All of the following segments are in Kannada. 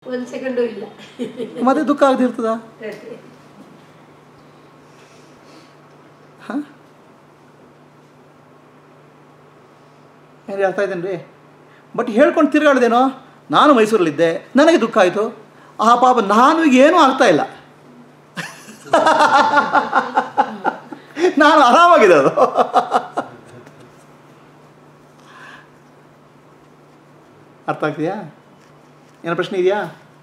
ಒಂದು ಸೆಕೆಂಡು ಇಲ್ಲ ಮತ್ತೆ ದುಃಖ ಆಗದಿರ್ತದ ಅದೇ. ಹಾಂ ಏನು ಹೇಳ್ತಾ ಇದ್ದೇನೆ ರೀ ಬಟ್ ಹೇಳ್ಕೊಂಡು ತಿರುಗಾಡ್ದೇನೋ ನಾನು ಮೈಸೂರಲ್ಲಿದ್ದೆ ನನಗೆ ದುಃಖ ಆಯಿತು ಆ ಪಾಪ ನಾನು ಈಗ ಏನೂ ಆಗ್ತಾ ಇಲ್ಲ ನಾನು ಆರಾಮಾಗಿದೆ ಅದು ಅರ್ಥ ಆಗ್ತಿದೆಯಾ ಏನೋ ಪ್ರಶ್ನೆ ಇದೆಯಾ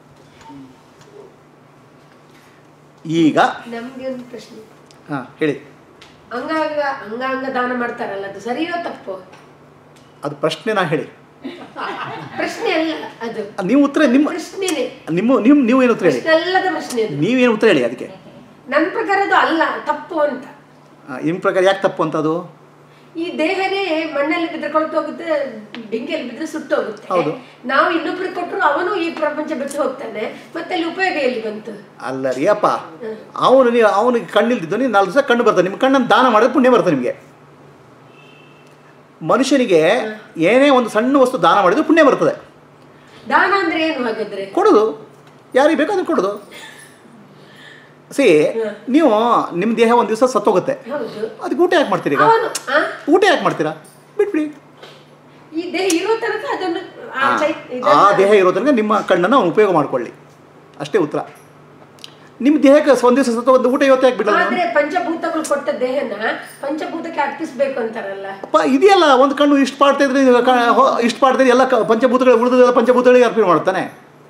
ಈಗ ನಮ್ಗೆ ಒಂದು ಪ್ರಶ್ನೆ ಹಾಂ ಹೇಳಿ ಅಂಗಾಂಗ ಅಂಗಾಂಗ ದಾನ ಮಾಡ್ತಾರಲ್ಲ ಅದು ಸರಿಯೋ ತಪ್ಪು ಅದು ಪ್ರಶ್ನೆ ನಾ ಹೇಳಿ ಪ್ರಶ್ನೆ ಅಲ್ಲ ಅದು ನೀವು ಉತ್ತರ ನಿಮ್ಮ ಪ್ರಶ್ನೆನೇ ನಿಮ್ಮ ನಿಮ್ಮ ನೀವು ಏನು ಉತ್ತರ ಹೇಳಿ ಪ್ರಶ್ನೆ ಅಲ್ಲದ ಪ್ರಶ್ನೆ ಅದು ನೀವೇನು ಉತ್ತರ ಹೇಳಿ ಅದಕ್ಕೆ ನನ್ನ ಪ್ರಕಾರ ಅದು ಅಲ್ಲ ತಪ್ಪು ಅಂತ ಆ, ನಿಮ್ಮ ಪ್ರಕಾರ ಯಾಕೆ ತಪ್ಪು ಅಂತ ಅದು ಈ ದೇಹನೇ ಮಣ್ಣಲ್ಲಿ ಬಿದ್ರೆ ಕೊಳ್ತು ಹೋಗುತ್ತೆ ಬೆಂಕಿಯಲ್ಲಿ ಬಿದ್ರೆ ಸುಟ್ಟು ಹೋಗುತ್ತೆ ಹೌದು. ನಾವು ಇನ್ನೊಬ್ರಿಗೆ ಕೊಟ್ಟರು ಅವನು ಈ ಪ್ರಪಂಚ ಬಿಟ್ಟು ಹೋಗ್ತಾನೆ ಮತ್ತೆ ಅಲ್ಲಿ ಉಪಯೋಗ ಎಲ್ಲಿ ಬಂತು ಅಲ್ಲ ರೀ ಅಪ್ಪ ಅವನು ನೀವು ಅವನಿಗೆ ಕಣ್ಣಿಲ್ದಿದ್ದು ನೀವು ನಾಲ್ಕು ದಿವಸ ಕಣ್ಣು ಬರ್ತದೆ ನಿಮ್ಮ ಕಣ್ಣನ್ನು ದಾನ ಮಾಡಿದ್ರೆ ಪುಣ್ಯ ಬರ್ತದೆ ನಿಮಗೆ ಮನುಷ್ಯನಿಗೆ ಏನೇ ಒಂದು ಸಣ್ಣ ವಸ್ತು ದಾನ ಮಾಡಿದ್ರೆ ಪುಣ್ಯ ಬರ್ತದೆ ದಾನ ಅಂದ್ರೆ ಏನು ಹಾಗಾದ್ರೆ ಕೊಡೋದು ಯಾರಿಗೆ ಬೇಕೋ ಅದನ್ನು ಕೊಡೋದು ಸಿ ನೀವು ನಿಮ್ಮ ದೇಹ ಒಂದು ದಿವಸ ಸತ್ತೋಗುತ್ತೆ ಹೌದು ಅದಕ್ಕೆ ಊಟ ಯಾಕೆ ಮಾಡ್ತೀರಿ ಈಗ ಅವನು ಆ, ಊಟ ಯಾಕೆ ಮಾಡ್ತೀರಾ ಬಿಟ್ಬಿಡಿ ಈ ದೇಹ ಇರೋ ತನಕ ಅದನ್ನು ಆ ಆ, ಚೈ- ಆ ಇದನ್ನ- ದೇಹ ಇರೋ ತನಕ ನಿಮ್ಮ ಕಣ್ಣನ್ನು ಅವನು ಉಪಯೋಗ ಮಾಡ್ಕೊಳ್ಳಿ ಅಷ್ಟೇ ಉತ್ತರ ನಿಮ್ಮ ದೇಹಕ್ಕೆ ಒಂದು ದಿವಸ ಸತ್ತ ಒಂದು ಊಟ ಇವತ್ತು ಯಾಕೆ ಬಿಡಲ್ಲ ಆದ್ರೆ ಪಂಚಭೂತಗಳು ಕೊಟ್ಟ ದೇಹನ ಪಂಚಭೂತಕ್ಕೆ ಅರ್ಪಿಸ್ಬೇಕು ಅಂತಾರಲ್ಲ ಪ ಇದೆಯಲ್ಲ ಒಂದು ಕಣ್ಣು ಇಷ್ಟು ಪಾಡ್ತಾ ಇದ್ರೆ ನೀವು ಕ- ಹೊ- ಇಷ್ಟು ಪಾಡ್ತಾ ಇದ್ರೆ ಎಲ್ಲ ಕ- ಪಂಚಭೂತಗಳು ಉಳಿದೆಲ್ಲ ಪಂಚಭೂತಗಳಿಗೆ ಅರ್ಪಣೆ ಮಾಡ್ತಾನೆ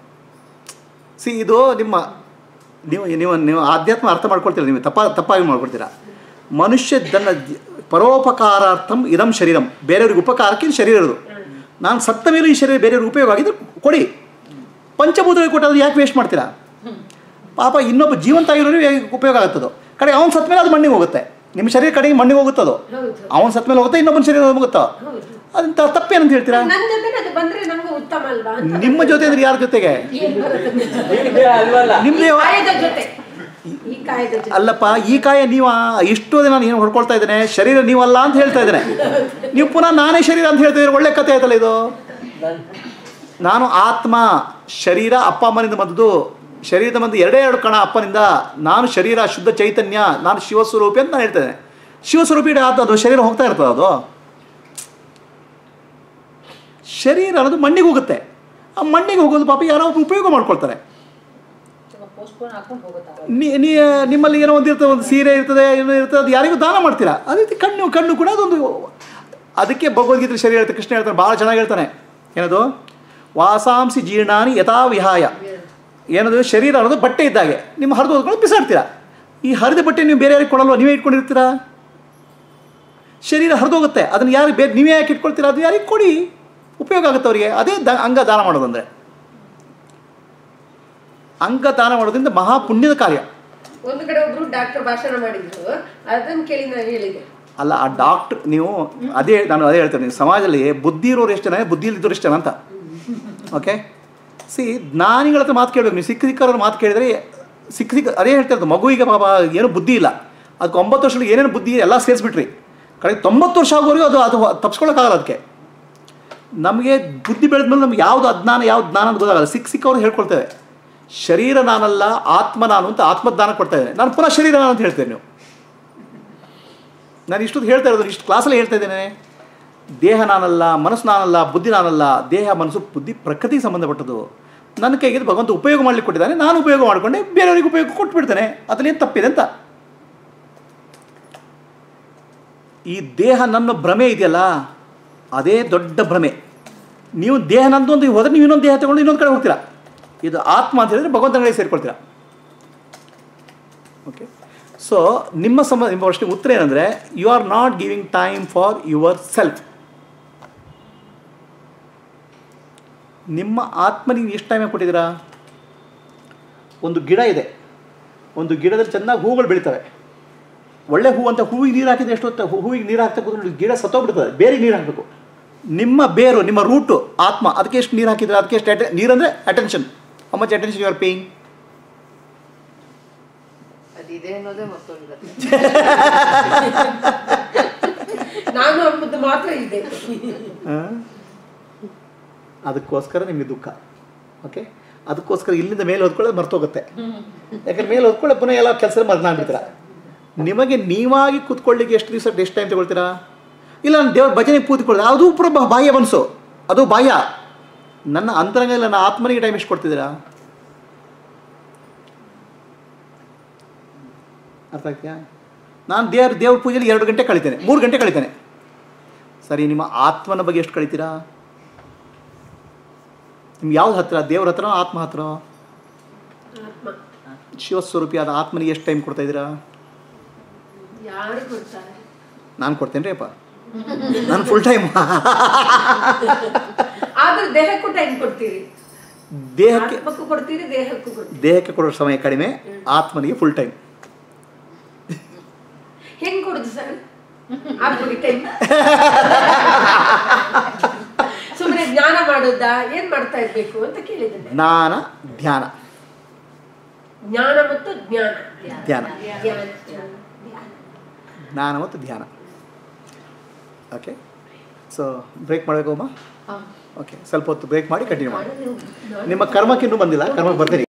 ಸಿ ಇದು ನಿಮ್ಮ ನೀವು ನೀವು ನೀವು ಆಧ್ಯಾತ್ಮ ಅರ್ಥ ಮಾಡ್ಕೊಳ್ತೀರ ನೀವು ತಪ್ಪ ತಪ್ಪಾಗಿ ಮಾಡ್ಕೊಳ್ತೀರಾ ಮನುಷ್ಯ ತನ್ನ ಜ- ಪರೋಪಕಾರಾರ್ಥಂ ಇದಂ ಶರೀರಂ ಬೇರೆಯವ್ರಿಗೆ ಉಪಕಾರಕ್ಕೆ ಇದು ಶರೀರ ಇರೋದು ನಾನು ಸತ್ತ ಮೇಲೂ ಈ ಶರೀರ ಬೇರೆಯವ್ರಿಗೆ ಉಪಯೋಗ ಆಗಿದ್ರೆ ಕೊಡಿ ಪಂಚಭೂತಗಳಿಗೆ ಕೊಟ್ಟರೆ ಯಾಕೆ ವೇಸ್ಟ್ ಮಾಡ್ತೀರಾ ಪಾಪ ಇನ್ನೊಬ್ಬ ಜೀವಂತ ಆಗಿರೋರಿಗೆ ಉಪಯೋಗ ಆಗುತ್ತದು ಕಡೆ ಅವ್ನು ಸತ್ತ ಮೇಲೆ ಅದು ಮಣ್ಣಿಗೆ ಹೋಗುತ್ತೆ ನಿಮ್ಮ ಶರೀರ ಕಡೆಗೆ ಮಣ್ಣಿಗೆ ಹೋಗುತ್ತದು ಹೌದು ಅವನ ಸತ್ತ ಮೇಲೆ ಹೋಗುತ್ತೆ ಇನ್ನೊಬ್ಬನ ಶರೀರ ಹೋಗುತ್ತಾ ಹೌದು ಅದಂತ ತಪ್ಪೇನಂತ ಹೇಳ್ತೀರಾ ನನ್ನ ಜೊತೆ ಅದು ಬಂದ್ರೆ ನಮ್ಗೆ ಉತ್ತಮ ಅಲ್ವಾ ಅಂತ ನಿಮ್ಮ ಜೊತೆ ಅಂದ್ರೆ ಯಾರ ಜೊತೆಗೆ ಏನ್ ಬರುತ್ತೆ? ನಿಮ್ದೇ ಈ ಕಾಯದ ಜೊತೆ ಈ ಕಾಯದ ಜೊತೆ ಅಲ್ಲಪ್ಪ ಈ ಕಾಯ ನೀವು ಇಷ್ಟು ದಿನ ನಾನು ಏನು ಹೊಡ್ಕೊಳ್ತಾ ಇದ್ದೇನೆ ಶರೀರ ನೀವಲ್ಲ ಅಂತ ಹೇಳ್ತಾ ಇದ್ದೇನೆ ನೀವು ಪುನಃ ನಾನೇ ಶರೀರ ಅಂತ ಹೇಳ್ತಾ ಇದ್ರೆ ಒಳ್ಳೆ ಕಥೆ ಆಯ್ತಲ್ಲ ಇದು ನಾನು ಆತ್ಮ ಶರೀರ ಅಪ್ಪ ಅಮ್ಮನಿಂದ ಬಂದದ್ದು ಶರೀರದ ಬಂದು ಎರಡೇ ಎರಡು ಕಣ ಅಪ್ಪನಿಂದ ನಾನು ಶರೀರ ಶುದ್ಧ ಚೈತನ್ಯ ನಾನು ಶಿವಸ್ವರೂಪಿ ಅಂತ ನಾನು ಹೇಳ್ತೇನೆ ಶಿವಸ್ವರೂಪಿ ಆದ ಅದು ಶರೀರ ಹೋಗ್ತಾ ಇರ್ತದೆ ಅದು ಶರೀರ ಅನ್ನೋದು ಮಣ್ಣಿಗೆ ಹೋಗುತ್ತೆ ಆ ಮಣ್ಣಿಗೆ ಹೋಗೋದು ಪಾಪ ಯಾರೋ ಒಬ್ರು ಉಪಯೋಗ ಮಾಡ್ಕೊಳ್ತಾರೆ ಪೋಸ್ಟ್ಪೋನ್ ಹಾಕೊಂಡು ಹೋಗುತ್ತಾರೆ ನೀ ನೀ ನಿಮ್ಮಲ್ಲಿ ಏನೋ ಒಂದು ಇರ್ತದೆ ಒಂದು ಸೀರೆ ಇರ್ತದೆ ಏನೋ ಇರ್ತದೆ ಅದು ಯಾರಿಗೂ ದಾನ ಮಾಡ್ತೀರಾ ಅದೇ ರೀತಿ ಕಣ್ಣು ಕಣ್ಣು ಕೂಡ ಅದೊಂದು ಅದಕ್ಕೆ ಭಗವದ್ಗೀತೆ ಶರೀರ ಹೇಳ್ತಾರೆ ಕೃಷ್ಣ ಹೇಳ್ತಾನೆ ಭಾಳ ಚೆನ್ನಾಗಿ ಹೇಳ್ತಾನೆ ಏನದು ವಾಸಾಂಸಿ ಜೀರ್ಣಾನಿ ಯಥಾ ವಿಹಾಯ ಏನದು ಶರೀರ ಅನ್ನೋದು ಬಟ್ಟೆ ಇದ್ದಾಗೆ ನಿಮ್ಮ ಹರಿದು ಹೋದ್ಕೊಂಡು ಬಿಸಾಡ್ತೀರಾ ಈ ಹರಿದ ಬಟ್ಟೆ ನೀವು ಬೇರೆ ಯಾರಿಗೆ ಕೊಡಲ್ವ ನೀವೇ ಇಟ್ಕೊಂಡಿರ್ತೀರಾ ಶರೀರ ಹರಿದೋಗುತ್ತೆ ಅದನ್ನು ಯಾರಿಗೆ ಬೇರೆ ನೀವೇ ಯಾಕೆ ಇಟ್ಕೊಳ್ತೀರಾ ಅದು ಯಾರಿಗೆ ಕೊಡಿ ಉಪಯೋಗ ಆಗುತ್ತೆ ಅವರಿಗೆ ಅದೇ ದ ಅಂಗ ದಾನ ಮಾಡೋದಂದರೆ ಅಂಗ ದಾನ ಮಾಡೋದ್ರಿಂದ ಮಹಾ ಪುಣ್ಯದ ಕಾರ್ಯ ಒಂದು ಕಡೆ ಒಬ್ರು ಡಾಕ್ಟರ್ ಭಾಷಣ ಮಾಡಿದ್ರು ಅದನ್ನ ಕೇಳಿ ನಾನು ಹೇಳಿದೆ ಅಲ್ಲ ಆ ಡಾಕ್ಟ್ರ್ ನೀವು ಅದೇ ನಾನು ಅದೇ ಹೇಳ್ತೇನೆ ನೀವು ಸಮಾಜದಲ್ಲಿ ಬುದ್ಧಿ ಇರೋರು ಎಷ್ಟು ಜನ ಬುದ್ಧಿ ಇಲ್ಲಿದ್ದವ್ರು ಎಷ್ಟು ಜನ ಅಂತ ಓಕೆ ಸಿ ಜ್ಞಾನಿಗಳ ಹತ್ರ ಮಾತು ಕೇಳಬೇಕು ನೀವು ಸಿಕ್ಕ ಸಿಕ್ಕವ್ರ ಮಾತು ಕೇಳಿದ್ರೆ ಸಿಕ್ಕ ಸಿಕ್ಕ ಅದೇ ಹೇಳ್ತಾ ಇರೋದು ಮಗುವಿಗೆ ಪಾಪ ಏನು ಬುದ್ಧಿ ಇಲ್ಲ ಅದಕ್ಕೆ ಒಂಬತ್ತು ವರ್ಷದಲ್ಲಿ ಏನೇನು ಬುದ್ಧಿ ಇದೆ ಎಲ್ಲ ಸೇರಿಸ್ಬಿಟ್ರಿ ಕಡೆಗೆ ತೊಂಬತ್ತು ವರ್ಷ ಆಗೋವರೆಗೂ ಅದು ಅದು ತಪ್ಸ್ಕೊಳಕ್ಕಾಗಲ್ಲ ಅದಕ್ಕೆ ನಮಗೆ ಬುದ್ಧಿ ಬೆಳೆದ್ಮೇಲೆ ನಮ್ಗೆ ಯಾವುದು ಅಜ್ಞಾನ ಯಾವ್ದು ಜ್ಞಾನ ಅಂತ ಗೊತ್ತಾಗಲ್ಲ ಸಿಕ್ಕ ಸಿಕ್ಕವ್ರು ಹೇಳ್ಕೊಳ್ತೇವೆ ಶರೀರ ನಾನಲ್ಲ ಆತ್ಮ ನಾನು ಅಂತ ಆತ್ಮಜ್ಞಾನ ಕೊಡ್ತಾ ಇದ್ದೇನೆ ನಾನು ಪುನಃ ಶರೀರ ನಾನು ಅಂತ ಹೇಳ್ತೇನೆ ನೀವು ನಾನು ಇಷ್ಟೊತ್ತು ಹೇಳ್ತಾ ಇರೋದು ಇಷ್ಟು ಕ್ಲಾಸಲ್ಲಿ ಹೇಳ್ತಾ ಇದ್ದೇನೆ ದೇಹ ನಾನಲ್ಲ ಮನಸ್ಸು ನಾನಲ್ಲ ಬುದ್ಧಿ ನಾನಲ್ಲ ದೇಹ ಮನಸ್ಸು ಬುದ್ಧಿ ಪ್ರಕೃತಿಗೆ ಸಂಬಂಧಪಟ್ಟದ್ದು ನನ್ನ ಕೈಗೆ ಭಗವಂತ ಉಪಯೋಗ ಮಾಡಲಿಕ್ಕೆ ಕೊಟ್ಟಿದ್ದಾನೆ ನಾನು ಉಪಯೋಗ ಮಾಡಿಕೊಂಡೆ ಬೇರೆಯವರಿಗೆ ಉಪಯೋಗ ಕೊಟ್ಬಿಡ್ತೇನೆ ಅದನ್ನೇನು ತಪ್ಪಿದೆ ಅಂತ ಈ ದೇಹ ನನ್ನ ಭ್ರಮೆ ಇದೆಯಲ್ಲ ಅದೇ ದೊಡ್ಡ ಭ್ರಮೆ ನೀವು ದೇಹ ನಂದು ಒಂದು ಹೋದ್ರೆ ನೀವು ಇನ್ನೊಂದು ದೇಹ ತಗೊಂಡು ಇನ್ನೊಂದು ಕಡೆ ಹೋಗ್ತೀರಾ ಇದು ಆತ್ಮ ಅಂತ ಹೇಳಿದ್ರೆ ಭಗವಂತನ ಕಡೆ ಸೇರ್ಕೊಳ್ತೀರಾ ಓಕೆ ಸೊ ನಿಮ್ಮ ಸಮ ನಿಮ್ಮ ಪ್ರಶ್ನೆ ಉತ್ತರ ಏನಂದರೆ you are not giving time for yourself ನಿಮ್ಮ ಆತ್ಮನಿಗೆ ಎಷ್ಟು ಟೈಮ್ ಕೊಟ್ಟಿದ್ದೀರಾ ಒಂದು ಗಿಡ ಇದೆ ಒಂದು ಗಿಡದಲ್ಲಿ ಚೆನ್ನಾಗಿ ಹೂಗಳು ಬೆಳೀತವೆ ಒಳ್ಳೆ ಹೂ ಅಂತ ಹೂವಿಗೆ ನೀರು ಹಾಕಿದ್ರೆ ಎಷ್ಟು ಹೊತ್ತು ಹೂವಿಗೆ ನೀರು ಹಾಕ್ತಾ ಕೂತ್ರೆ ಗಿಡ ಸತ್ತೋಗ್ಬಿಡ್ತದೆ ಬೇರೆ ನೀರು ಹಾಕಬೇಕು ನಿಮ್ಮ ಬೇರು ನಿಮ್ಮ ರೂಟು ಆತ್ಮ ಅದಕ್ಕೆ ಎಷ್ಟು ನೀರು ಹಾಕಿದ್ರೆ ಅದಕ್ಕೆ ಎಷ್ಟು ಅಟೆ ನೀರಂದರೆ attention how much attention you are paying ಅದಿದೆ ಅನ್ನೋದೇ ಮತ್ತೊಂದು ನಾನು ಅಂಬುದು ಮಾತ್ರ ಇದೆ ಅದಕ್ಕೋಸ್ಕರ ನಿಮಗೆ ದುಃಖ ಓಕೆ ಅದಕ್ಕೋಸ್ಕರ ಇಲ್ಲಿಂದ ಮೇಲೆ ಹೊತ್ಕೊಳ್ಳೋದು ಮರ್ತೋಗುತ್ತೆ ಯಾಕಂದ್ರೆ ಮೇಲೆ ಹೊತ್ಕೊಳ್ಳೋ ಪುನಃ ಎಲ್ಲ ಕೆಲಸ ಮರೆನಾಗ್ಬಿಡ್ತೀರ ನಿಮಗೆ ನೀವಾಗಿ ಕೂತ್ಕೊಳ್ಳಿಕ್ಕೆ ಎಷ್ಟು ದಿವಸ ಎಷ್ಟು ಟೈಮ್ ತಗೊಳ್ತೀರಾ ಇಲ್ಲ ನಾನು ದೇವ್ರ ಭಜನೆಗೆ ಕೂತ್ಕೊಳ್ಳೋದು ಅದು ಪುರ ಬ- ಬಾಹ್ಯ ಮನಸ್ಸು ಅದು ಬಾಹ್ಯ ನನ್ನ ಅಂತರಂಗ ಇಲ್ಲ ನನ್ನ ಆತ್ಮನಿಗೆ ಟೈಮ್ ಎಷ್ಟು ಕೊಡ್ತಿದ್ದೀರಾ ಅರ್ಥ ಆಗ್ತೀಯಾ ನಾನು ದೇವ್ರ ದೇವ್ರ ಪೂಜೆಯಲ್ಲಿ ಎರಡು ಗಂಟೆ ಕಳಿತೇನೆ ಮೂರು ಗಂಟೆ ಕಳಿತೇನೆ ಸರಿ ನಿಮ್ಮ ಆತ್ಮನ ಬಗ್ಗೆ ಎಷ್ಟು ಕಳಿತೀರಾ ನಿಮ್ಗೆ ಯಾವ್ದು ಹತ್ರ ದೇವ್ರ ಹತ್ರ ಆತ್ಮ ಹತ್ರ ಆತ್ಮ ಶಿವಸ್ವರೂಪಿಯಾದ ಆತ್ಮನಿಗೆ ಎಷ್ಟು ಟೈಮ್ ಕೊಡ್ತಾ ಇದ್ದೀರಾ ಯಾರು ಕೊಡ್ತಾರೆ ನಾನು ಕೊಡ್ತೇನೆ ರೀ ಅಪ್ಪ ನಾನು ಫುಲ್ ಟೈಮ್ ಆದ್ರೂ ದೇಹಕ್ಕೂ ಟೈಮ್ ಕೊಡ್ತೀರಿ ದೇಹಕ್ಕೆ ಆತ್ಮಕ್ಕೂ ಕೊಡ್ತೀರಿ ದೇಹಕ್ಕೂ ಕೊಡ್ತೀರಿ ದೇಹಕ್ಕೆ ಕೊಡೋ ಸಮಯ ಕಡಿಮೆ ಆತ್ಮನಿಗೆ ಫುಲ್ ಟೈಮ್ ಹೆಂಗ್ ಕೊಡುದು ಸರ್ ಆತ್ಮಕ್ಕೆ ಟೈಮ್ ಸುಮ್ಮನೆ ಜ್ಞಾನ ಮಾಡೋದಾ ಏನ್ ಮಾಡ್ತಾ ಇರ್ಬೇಕು ಅಂತ ಕೇಳಿದ್ದೇನೆ ಜ್ಞಾನ ಧ್ಯಾನ ಜ್ಞಾನ ಮತ್ತು ಜ್ಞಾನ ಧ್ಯಾನ ಧ್ಯಾನ ಜ್ಞಾನ ಮತ್ತು ಧ್ಯಾನ ಓಕೆ ಸೊ ಬ್ರೇಕ್ ಮಾಡಬೇಕು ಅಮ್ಮ ಓಕೆ ಸ್ವಲ್ಪ ಹೊತ್ತು ಬ್ರೇಕ್ ಮಾಡಿ ಕಂಟಿನ್ಯೂ ಮಾಡಿ ನಿಮ್ಮ ಕರ್ಮಕ್ಕೆ ಇನ್ನೂ ಬಂದಿಲ್ಲ ಕರ್ಮಕ್ಕೆ ಬರ್ತೀನಿ